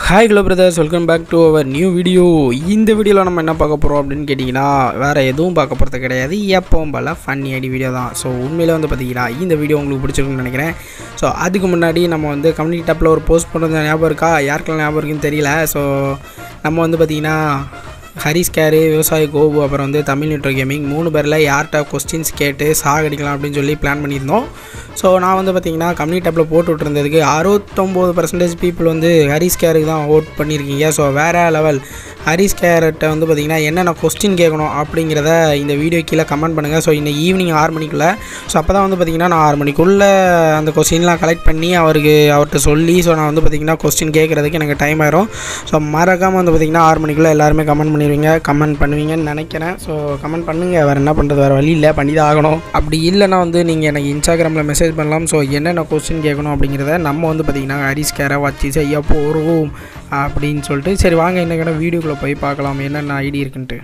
hi hello brothers welcome back to our new video இந்த வீடியோவில் நம்ம என்ன பார்க்க போகிறோம் அப்படின்னு கேட்டிங்கன்னா வேறு எதுவும் பார்க்க போகிறது கிடையாது எப்பவும் போல் ஃபன்னி ஐடி வீடியோ தான் ஸோ உண்மையிலே வந்து பார்த்தீங்கன்னா இந்த வீடியோ உங்களுக்கு பிடிச்சிருக்குன்னு நினைக்கிறேன் ஸோ அதுக்கு முன்னாடி நம்ம வந்து கம்யூனிட்டி டேப்பில் ஒரு போஸ்ட் பண்ணுறது ஞாபகம் இருக்கா யாருக்கெல்லாம் ஞாபகம் இருக்குன்னு தெரியல ஸோ நம்ம வந்து பார்த்திங்கன்னா ஹரிஸ் கேரு விவசாய கோபு அப்புறம் வந்து தமிழ் நியூட்ரோ கேமிங் மூணு பேரில் யார்கிட்ட கொஸ்டின்ஸ் கேட்டு சாகடிக்கலாம் அப்படின்னு சொல்லி பிளான் பண்ணியிருந்தோம் ஸோ நான் வந்து பார்த்திங்கன்னா கம்யூனிட்டி டேப்பில் போட்டு விட்டுருந்ததுக்கு அறுபத்தொம்போது பர்சன்டேஜ் பீப்புள் வந்து ஹரிஸ் கேருக்கு தான் ஓட் பண்ணியிருக்கீங்க ஸோ வேறு லெவல் ஹரிஸ் கேர்கிட்ட வந்து பார்த்திங்கன்னா என்னென்ன கொஸ்டின் கேட்கணும் அப்படிங்கிறத இந்த வீடியோ கீழே கமெண்ட் பண்ணுங்கள் ஸோ இன்னைக்கு ஈவினிங் ஆறு மணிக்குள்ளே ஸோ அப்போ தான் வந்து பார்த்திங்கன்னா நான் ஆறு மணிக்குள்ளே அந்த கொஸ்டின்லாம் கலெக்ட் பண்ணி அவருக்கு அவர்கிட்ட சொல்லி ஸோ நான் வந்து பார்த்திங்கன்னா கொஸ்டின் கேட்குறதுக்கு எனக்கு டைம் ஆயிரும் ஸோ மறக்காமல் வந்து பார்த்திங்கன்னா ஆறு மணிக்குள்ளே எல்லாருமே கமெண்ட் பண்ணிடுவீங்க கமெண்ட் பண்ணுவீங்கன்னு நினைக்கிறேன் ஸோ கமெண்ட் பண்ணுங்கள் வேறு என்ன பண்ணுறது வேறு வழி இல்லை பண்ணி தான் ஆகணும் அப்படி இல்லைன்னா வந்து நீங்கள் எனக்கு இன்ஸ்டாகிராமில் மெசேஜ் பண்ணலாம் ஸோ என்னென்ன கொஸ்டின் கேட்கணும் அப்படிங்கிறத நம்ம வந்து பார்த்திங்கன்னா ஹரிஸ் கேரை வச்சு செய்ய போகிறோம் அப்படின்னு சொல்லிட்டு சரி வாங்க என்ன வீடியோக்குள்ளே போய் பார்க்கலாம் என்னென்ன ஐடி இருக்குன்ட்டு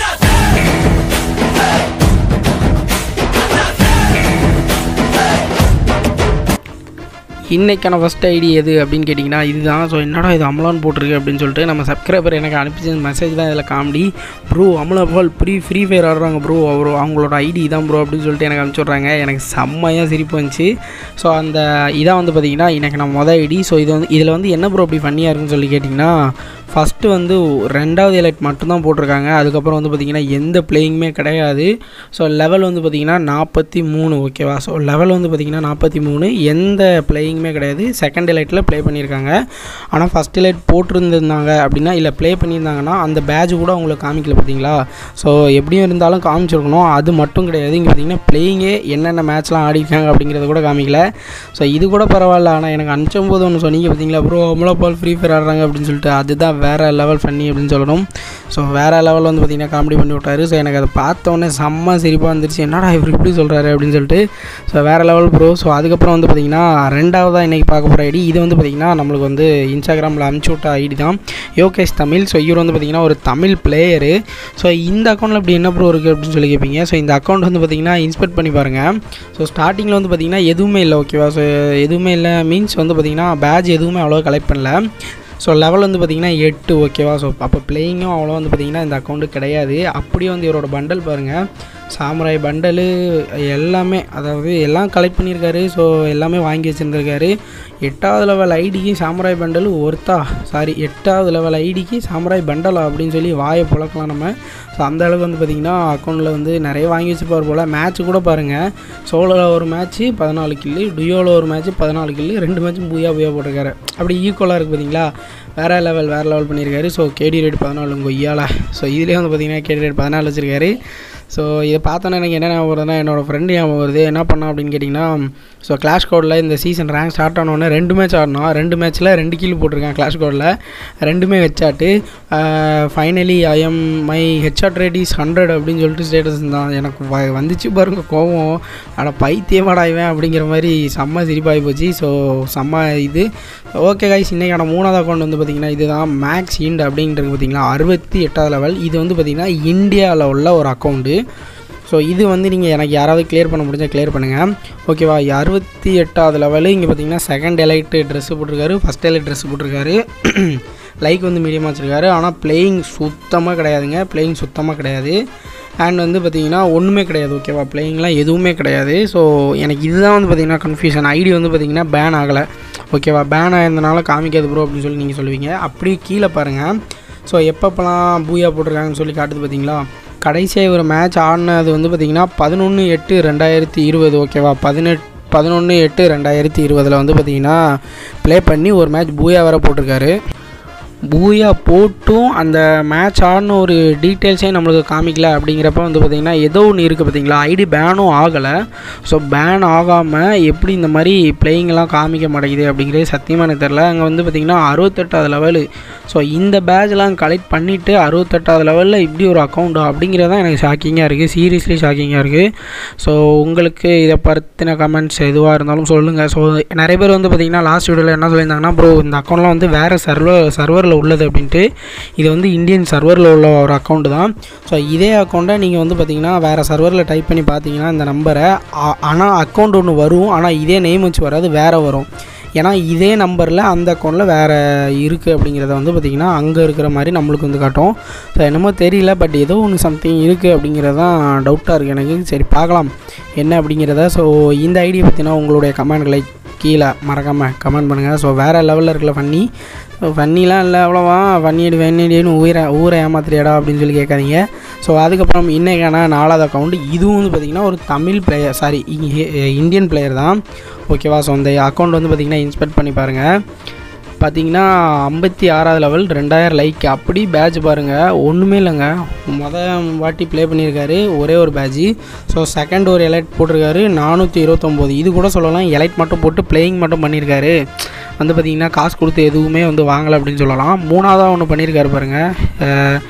இன்றைக்கான ஃபஸ்ட் ஐடி எது அப்படின்னு கேட்டிங்கன்னா இதுதான் ஸோ என்னடா இது அமலான் போட்டிருக்கு அப்படின்னு சொல்லிட்டு நம்ம சப்ஸ்கிரைபர் எனக்கு அனுப்பிச்ச மெசேஜ் தான் இதில் comedy bro Amala Paul free free fire ஆடுறாங்க ப்ரோ அவர் அவங்களோட ஐடி இதான் ப்ரோ அப்படின்னு சொல்லிட்டு எனக்கு அனுப்பிச்சுட்றாங்க எனக்கு செம்மையாக சிரிப்பு வந்துச்சு ஸோ அந்த இதான் வந்து பார்த்திங்கன்னா எனக்கு நான் மொதல் ஐடி ஸோ இது வந்து இதில் வந்து என்ன ப்ரோ அப்படி ஃபன்னியாக இருக்குன்னு சொல்லி கேட்டிங்கன்னா ஃபஸ்ட்டு வந்து ரெண்டாவது எலைட் மட்டும்தான் போட்டிருக்காங்க அதுக்கப்புறம் வந்து பார்த்திங்கன்னா எந்த பிளேயிங்குமே கிடையாது ஸோ லெவல் வந்து பார்த்திங்கன்னா நாற்பத்தி மூணு ஓகேவா ஸோ லெவல் வந்து பார்த்திங்கன்னா நாற்பத்தி மூணு எந்த பிளேயிங்குமே கிடையாது செகண்ட் எலைட்டில் ப்ளே பண்ணியிருக்காங்க ஆனால் ஃபஸ்ட் எலைட் போட்டிருந்திருந்தாங்க அப்படின்னா இல்லை ப்ளே பண்ணியிருந்தாங்கன்னா அந்த பேட்ச் கூட அவங்களுக்கு காமிக்கல பார்த்தீங்களா ஸோ எப்படியும் இருந்தாலும் காமிச்சிருக்கணும் அது மட்டும் கிடையாது இங்கே பார்த்திங்கன்னா பிளேயிங்கே என்னென்ன மேட்ச்லாம் ஆடிருக்காங்க அப்படிங்கிறத கூட காமிக்கல ஸோ இது கூட பரவாயில்ல ஆனால் எனக்கு அனுப்பும் போது ஒன்று சொன்னீங்க பார்த்தீங்களா bro Amala Paul free fire ஆடுறாங்க அப்படின்னு சொல்லிட்டு அதுதான் வேறு லெவல் ஃபன்னி அப்படின்னு சொல்லணும் ஸோ வேறு லெவல் வந்து பார்த்திங்கன்னா காமெடி பண்ணி விட்டாரு ஸோ எனக்கு அதை பார்த்தோன்னே செம்ம சிரிப்பாக வந்துருச்சு என்னடா இவர் இப்படி சொல்கிறாரு அப்படின்னு சொல்லிட்டு ஸோ வேறு லெவல் ப்ரோ ஸோ அதுக்கப்புறம் வந்து பார்த்திங்கன்னா ரெண்டாவதாக இன்றைக்கி பார்க்க போகிற ஐடி இது வந்து பார்த்திங்கன்னா நம்மளுக்கு வந்து இன்ஸ்டாகிராமில் அனுப்பிச்சி விட்ட ஐடி தான் யோகேஷ் தமிழ் ஸோ இவர் வந்து பார்த்திங்கன்னா ஒரு தமிழ் பிளேயரு ஸோ இந்த அக்கௌண்ட்டில் இப்படி என்ன ப்ரோ இருக்குது அப்படின்னு சொல்லி கேட்பீங்க ஸோ இந்த அக்கௌண்ட் வந்து பார்த்திங்கன்னா இன்ஸ்பெக்ட் பண்ணி பாருங்கள் ஸோ ஸ்டார்டிங்கில் வந்து பார்த்திங்கன்னா எதுவுமே இல்லை ஓகேவா ஸோ எதுவுமே இல்லை மீன்ஸ் வந்து பார்த்திங்கன்னா பேட்ச் எதுவுமே அவ்வளோ கலெக்ட் பண்ணல ஸோ லெவல் வந்து பார்த்திங்கன்னா எட்டு ஓகேவா ஸோ அப்போ பிளேயிங்கும் அவ்வளோ வந்து பார்த்திங்கன்னா இந்த அக்கௌண்ட்டு கிடையாது அப்படியே வந்து இவரோட பண்டல் பாருங்கள் சாமுராய் பண்டலு எல்லாமே அதாவது எல்லாம் கலெக்ட் பண்ணியிருக்காரு ஸோ எல்லாமே வாங்கி வச்சுருந்துருக்காரு எட்டாவது லெவல் ஐடிக்கு சாமுராய் பண்டல் ஒருத்தா சாரி எட்டாவது லெவல் ஐடிக்கு சாமுராய் பண்டலா அப்படின்னு சொல்லி வாயை புழக்கலாம் நம்ம ஸோ அந்த அளவுக்கு வந்து பார்த்திங்கன்னா அக்கௌண்ட்டில் வந்து நிறைய வாங்கி வச்சுப்பார் போல் மேட்ச் கூட பாருங்கள் சோலோவில் ஒரு மேட்ச்சு பதினாலு கில்லு டுயோவில் ஒரு மேட்ச்சு பதினாலு கில்லு ரெண்டு மேட்ச்சும் பூயா பூயா போட்டிருக்காரு அப்படி ஈக்குவலாக இருக்குது பார்த்தீங்களா வேறு லெவல் வேறு லெவல் பண்ணியிருக்காரு ஸோ கேடி ரேட் பதினாலு கொய்யால ஸோ இதுலேயே வந்து பார்த்திங்கன்னா கேடி ரேட் பதினாலு வச்சுருக்காரு ஸோ இதை பார்த்தோன்னே எனக்கு என்ன ஞாபகம் வருதுன்னா என்னோடய ஃப்ரெண்டு ஞாபகம் வருது என்ன பண்ணா அப்படின்னு கேட்டிங்கன்னா ஸோ கிளாஷ் கோடில் இந்த சீசன் ரேங்க் ஸ்டார்ட் ஆனோடனே ரெண்டு மேட்ச் ஆடினோம் ரெண்டு மேட்ச்சில் ரெண்டு கீழ் போட்டிருக்கேன் கிளாஷ் கோடில் ரெண்டுமே வச்சாட்டு finally I am my headshot rate is hundred அப்படின்னு சொல்லிட்டு ஸ்டேட்டஸ் தான் எனக்கு வ வந்துச்சு பாருங்க கோவம் ஆனால் பைத்தியமாடா இவன் அப்படிங்கிற மாதிரி செம்ம சிரிப்பாகி போச்சு ஸோ செம்ம இது ஓகே கைஸ் இன்றைக்கான மூணாவது அக்கௌண்ட் வந்து பார்த்திங்கன்னா இதுதான் மேக்ஸ் இண்ட் அப்படின்றது பார்த்திங்கன்னா அறுபத்தி எட்டாவது லெவல் இது வந்து பார்த்திங்கன்னா இந்தியாவில் உள்ள ஒரு அக்கௌண்ட்டு ஸோ இது வந்து நீங்கள் எனக்கு யாராவது கிளியர் பண்ண முடிஞ்சால் கிளியர் பண்ணுங்கள் ஓகேவா அறுபத்தி எட்டாவது லெவலு இங்கே பார்த்தீங்கன்னா செகண்ட் எலைட்டு ட்ரெஸ்ஸு போட்டிருக்காரு ஃபஸ்ட் எலைட் ட்ரெஸ்ஸு போட்டிருக்காரு லைக் வந்து மீடியமாக வச்சுருக்காரு ஆனால் பிளேயிங் சுத்தமாக கிடையாதுங்க பிளேயிங் சுத்தமாக கிடையாது அண்ட் வந்து பார்த்திங்கன்னா ஒன்றுமே கிடையாது ஓகேவா பிளேயிங்லாம் எதுவுமே கிடையாது ஸோ எனக்கு இதுதான் வந்து பார்த்திங்கன்னா கன்ஃபியூஷன் ஐடி வந்து பார்த்திங்கன்னா பேன் ஆகலை ஓகேவா பேன் ஆயிருந்தனால காமிக்காது ப்ரோ அப்படின்னு சொல்லி நீங்கள் சொல்லுவீங்க அப்படியே கீழே பாருங்கள் ஸோ எப்பப்போலாம் பூயா போட்டிருக்காங்கன்னு சொல்லி காட்டுது பார்த்தீங்களா கடைசியாக ஒரு மேட்ச் ஆடினது வந்து பார்த்திங்கன்னா பதினொன்று எட்டு ரெண்டாயிரத்தி இருபது ஓகேவா பதினெட்டு பதினொன்று எட்டு ரெண்டாயிரத்தி இருபதில் வந்து பார்த்திங்கன்னா ப்ளே பண்ணி ஒரு மேட்ச் பூயா வேறு போட்டிருக்காரு பூயா போட்டும் அந்த மேட்ச் ஆடின ஒரு டீட்டெயில்ஸே நம்மளுக்கு காமிக்கல அப்படிங்கிறப்ப வந்து பார்த்திங்கன்னா ஏதோ ஒன்று இருக்குது பார்த்தீங்களா ஐடி பேனும் ஆகலை ஸோ பேன் ஆகாமல் எப்படி இந்த மாதிரி பிளேயிங்லாம் காமிக்க மாட்டேங்குது அப்படிங்கிறது சத்தியமாக எனக்கு தெரில அங்கே வந்து பார்த்திங்கன்னா அறுபத்தெட்டாவது லெவலு ஸோ இந்த பேட்ச்லாம் கலெக்ட் பண்ணிவிட்டு அறுபத்தெட்டாவது லெவலில் இப்படி ஒரு அக்கௌண்ட்டா அப்படிங்கிறது தான் எனக்கு ஷாக்கிங்காக இருக்குது சீரியஸ்லி ஷாக்கிங்காக இருக்குது ஸோ உங்களுக்கு இதை பற்றின கமெண்ட்ஸ் எதுவாக இருந்தாலும் சொல்லுங்கள் ஸோ நிறைய பேர் வந்து பார்த்திங்கன்னா லாஸ்ட் வீடியோவில் என்ன சொல்லியிருந்தாங்கன்னா ப்ரோ இந்த அக்கௌண்ட்லாம் வந்து வேறு சர்வர் சர்வரில் உள்ளது அப்படின்ட்டு இது வந்து இந்தியன் சர்வரில் உள்ள ஒரு அக்கௌண்ட்டு தான் ஸோ இதே அக்கௌண்ட்டை நீங்கள் வந்து பார்த்திங்கன்னா வேறு சர்வரில் டைப் பண்ணி பார்த்தீங்கன்னா இந்த நம்பரை ஆனால் அக்கௌண்ட் ஒன்று வரும் ஆனால் இதே நேம் வச்சு வராது வேறு வரும் ஏன்னா இதே நம்பரில் அந்த அக்கௌண்ட்டில் வேறு இருக்குது அப்படிங்கிறத வந்து பார்த்திங்கன்னா அங்கே இருக்கிற மாதிரி நம்மளுக்கு வந்து காட்டும் ஸோ என்னமோ தெரியல பட் ஏதோ ஒன்று சம்திங் இருக்குது அப்படிங்கிறது தான் டவுட்டாக இருக்குது எனக்கு சரி பார்க்கலாம் என்ன அப்படிங்கிறத ஸோ இந்த ஐடியை பற்றினா உங்களுடைய கமெண்ட்களை கீழே மறக்காமல் கமெண்ட் பண்ணுங்கள் ஸோ வேறு லெவலில் இருக்கல ஃபன்னி ஃபன்னிலாம் இல்லை அவ்வளோவா ஃபன்னியடி ஃபன்னியடின்னு ஊரை ஊரை ஏமாத்திரியாடா அப்படின்னு சொல்லி கேட்காதீங்க ஸோ அதுக்கப்புறம் இன்றைக்கான நாலாவது அக்கௌண்ட் இதுவும் வந்து பார்த்திங்கன்னா ஒரு Tamil player sorry Indian player தான் ஓகேவா ஸோ அந்த அக்கௌண்ட் வந்து பார்த்திங்கன்னா இன்ஸ்பெக்ட் பண்ணி பாருங்கள் பார்த்தீங்கன்னா ஐம்பத்தி ஆறாவது லெவல் ரெண்டாயிரம் லைக் அப்படி பேட்ச் பாருங்கள் ஒன்றுமே இல்லைங்க மொதல் வாட்டி ப்ளே பண்ணியிருக்காரு ஒரே ஒரு பேட்ஜு ஸோ செகண்ட் ஒரு எலைட் போட்டிருக்காரு நானூற்றி இருபத்தொம்போது இது கூட சொல்லலாம் எலைட் மட்டும் போட்டு பிளேயிங் மட்டும் பண்ணியிருக்காரு வந்து பார்த்திங்கன்னா காசு கொடுத்து எதுவுமே வந்து வாங்கலை அப்படின்னு சொல்லலாம் மூணாவதாக ஒன்று பண்ணியிருக்காரு பாருங்கள்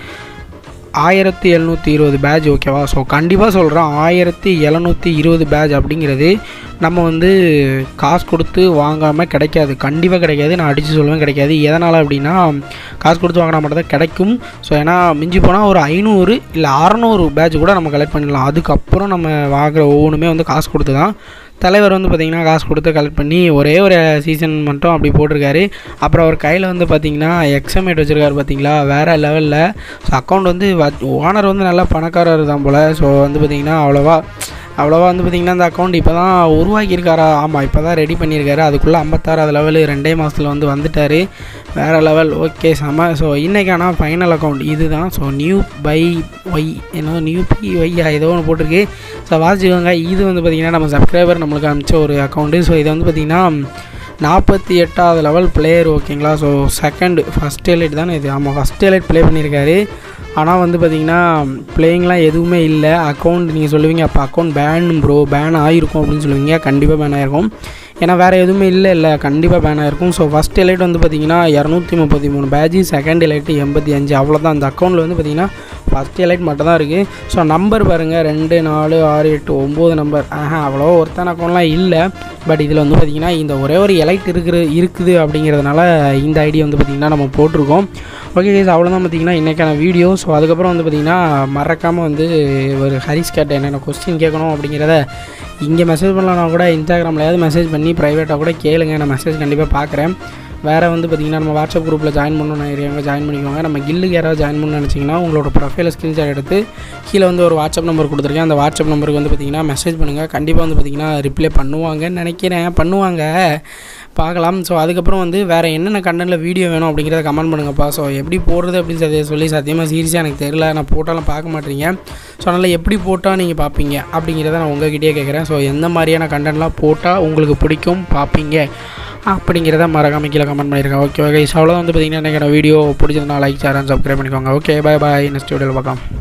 ஆயிரத்தி எழுநூற்றி இருபது பேட்ச் ஓகேவா ஸோ கண்டிப்பாக சொல்கிறேன் ஆயிரத்தி எழுநூற்றி இருபது பேட்ச் அப்படிங்கிறது நம்ம வந்து காசு கொடுத்து வாங்காமல் கிடைக்காது கண்டிப்பாக கிடைக்காது நான் அடித்து சொல்லுவேன் கிடைக்காது எதனால் அப்படின்னா காசு கொடுத்து வாங்கினா மட்டும் தான் கிடைக்கும் ஸோ ஏன்னா மிஞ்சி போனால் ஒரு ஐநூறு இல்லை அறநூறு பேட்ச் கூட நம்ம கலெக்ட் பண்ணிடலாம் அதுக்கப்புறம் நம்ம வாங்குற ஒவ்வொன்றுமே வந்து காசு கொடுத்து தான் தலைவர் வந்து பார்த்திங்கன்னா காசு கொடுத்து கலெக்ட் பண்ணி ஒரே ஒரு சீசன் மட்டும் அப்படி போட்டிருக்காரு அப்புறம் அவர் கையில் வந்து பார்த்திங்கன்னா எக்ஸமேட் வச்சுருக்காரு பார்த்தீங்களா வேறு லெவலில் ஸோ அக்கௌண்ட் வந்து ஓனர் வந்து நல்லா பணக்காரர் தான் போல் ஸோ வந்து பார்த்திங்கன்னா அவ்வளோவா அவ்வளோவா வந்து பார்த்திங்கன்னா அந்த அக்கௌண்ட் இப்போ தான் உருவாக்கியிருக்காரா ஆமாம் இப்போ தான் ரெடி பண்ணியிருக்காரு அதுக்குள்ளே ஐம்பத்தாறாவது லெவலு ரெண்டே மாதத்தில் வந்து வந்துட்டார் வேறு லெவல் ஓகே செம ஸோ இன்றைக்கான ஃபைனல் அக்கௌண்ட் இது தான் ஸோ நியூ பை ஒய் என்னோ நியூ பி ஒய்யா ஏதோ ஒன்று போட்டிருக்கு ஸோ வாசிக்கோங்க இது வந்து பார்த்திங்கன்னா நம்ம சப்ஸ்கிரைபர் நம்மளுக்கு அனுப்பிச்ச ஒரு அக்கௌண்ட்டு ஸோ இதை வந்து பார்த்திங்கன்னா நாற்பத்தி எட்டாவது லெவல் பிளேயர் ஓகேங்களா ஸோ செகண்டு ஃபஸ்ட் எலைட் தானே இது ஆமாம் ஃபஸ்ட் எலைட் ப்ளே பண்ணியிருக்காரு ஆனால் வந்து பார்த்திங்கன்னா பிளேயிங்லாம் எதுவுமே இல்லை அக்கௌண்ட் நீங்கள் சொல்லுவீங்க அப்போ அக்கௌண்ட் பேன் ப்ரோ பேன் ஆகிருக்கும் அப்படின்னு சொல்லுவீங்க கண்டிப்பாக பேன் ஆகிருக்கும் ஏன்னா வேறு எதுவுமே இல்லை இல்லை கண்டிப்பாக பேன் ஆகிருக்கும் ஸோ ஃபஸ்ட் எலைட் வந்து பார்த்திங்கன்னா இரநூத்தி முப்பத்தி மூணு பேட்ஜு செகண்ட் எலைட்டு எண்பத்தி அஞ்சு அவ்வளோதான் அந்த அக்கௌண்ட்டில் வந்து பார்த்திங்கன்னா ஃபஸ்ட் எலைட் மட்டும் தான் இருக்குது ஸோ நம்பர் பாருங்கள் ரெண்டு நாலு ஆறு எட்டு ஒம்பது நம்பர் ஆஹா அவ்வளோ ஒருத்தான அக்கௌண்ட்லாம் இல்லை பட் இதில் வந்து பார்த்திங்கன்னா இந்த ஒரே ஒரு எலைட் இருக்கிற இருக்குது அப்படிங்கிறதுனால இந்த ஐடியா வந்து பார்த்திங்கன்னா நம்ம போட்டிருக்கோம் ஓகே கேஸ் அவ்வளோதான் பார்த்திங்கன்னா இன்றைக்கான வீடியோ ஸோ அதுக்கப்புறம் வந்து பார்த்திங்கன்னா மறக்காமல் வந்து ஒரு ஹரிஸ் கேட்ட என்னென்ன கொஸ்டின் கேட்கணும் அப்படிங்கிறத இங்கே மெசேஜ் பண்ணலன்னா கூட இன்ஸ்டாகிராம்லையாவது மெசேஜ் பண்ணி ப்ரைவேட்டாக கூட கேளுங்க நான் மெசேஜ் கண்டிப்பாக பார்க்குறேன் வேறு வந்து பார்த்திங்கன்னா நம்ம வாட்ஸ்அப் குரூப்பில் ஜாயின் பண்ணணும்னு நினைக்கிறவங்க ஜாயின் பண்ணிக்கோங்க நம்ம கில்லுக்கு யாராவது ஜாயின் பண்ணணும்னு நினச்சிங்கன்னா உங்களோட ப்ரொஃபைலை ஸ்க்ரீன்ஷாட் எடுத்து கீழே வந்து ஒரு வாட்ஸ்அப் நம்பர் கொடுத்துருக்கேன் அந்த வாட்ஸ்அப் நம்பருக்கு வந்து பார்த்திங்கன்னா மெசேஜ் பண்ணுங்கள் கண்டிப்பாக வந்து பார்த்திங்கன்னா ரிப்ளை பண்ணுவாங்கன்னு நினைக்கிறேன் பண்ணுவாங்க பார்க்கலாம் ஸோ அதுக்கப்புறம் வந்து வேறு என்னென்ன கண்டென்ட்டில் வீடியோ வேணும் அப்படிங்கிறத கமெண்ட் பண்ணுங்கப்பா ஸோ எப்படி போடுறது அப்படின்னு சொல்லி சொல்லி சத்தியமாக சீரியஸாக எனக்கு தெரியல நான் போட்டாலும் பார்க்க மாட்டீங்க ஸோ அதனால் எப்படி போட்டால் நீங்கள் பார்ப்பீங்க அப்படிங்கிறத நான் உங்ககிட்டயே கேட்குறேன் ஸோ எந்த மாதிரியான கண்டென்ட்லாம் போட்டால் உங்களுக்கு பிடிக்கும் பார்ப்பீங்க அப்படிங்கிறத மறக்காம கீழே கமெண்ட் பண்ணியிருக்கேன் ஓகே ஓகே ஸோ அவ்வளோதான் வந்து பார்த்தீங்கன்னா எனக்கு வீடியோ பிடிச்சிருந்தா லைக் ஷேர் அண்ட் சப்ஸ்கிரைப் பண்ணிக்கோங்க ஓகே பாய் பாய் நெக்ஸ்ட் வீடியோவில் பார்க்கலாம்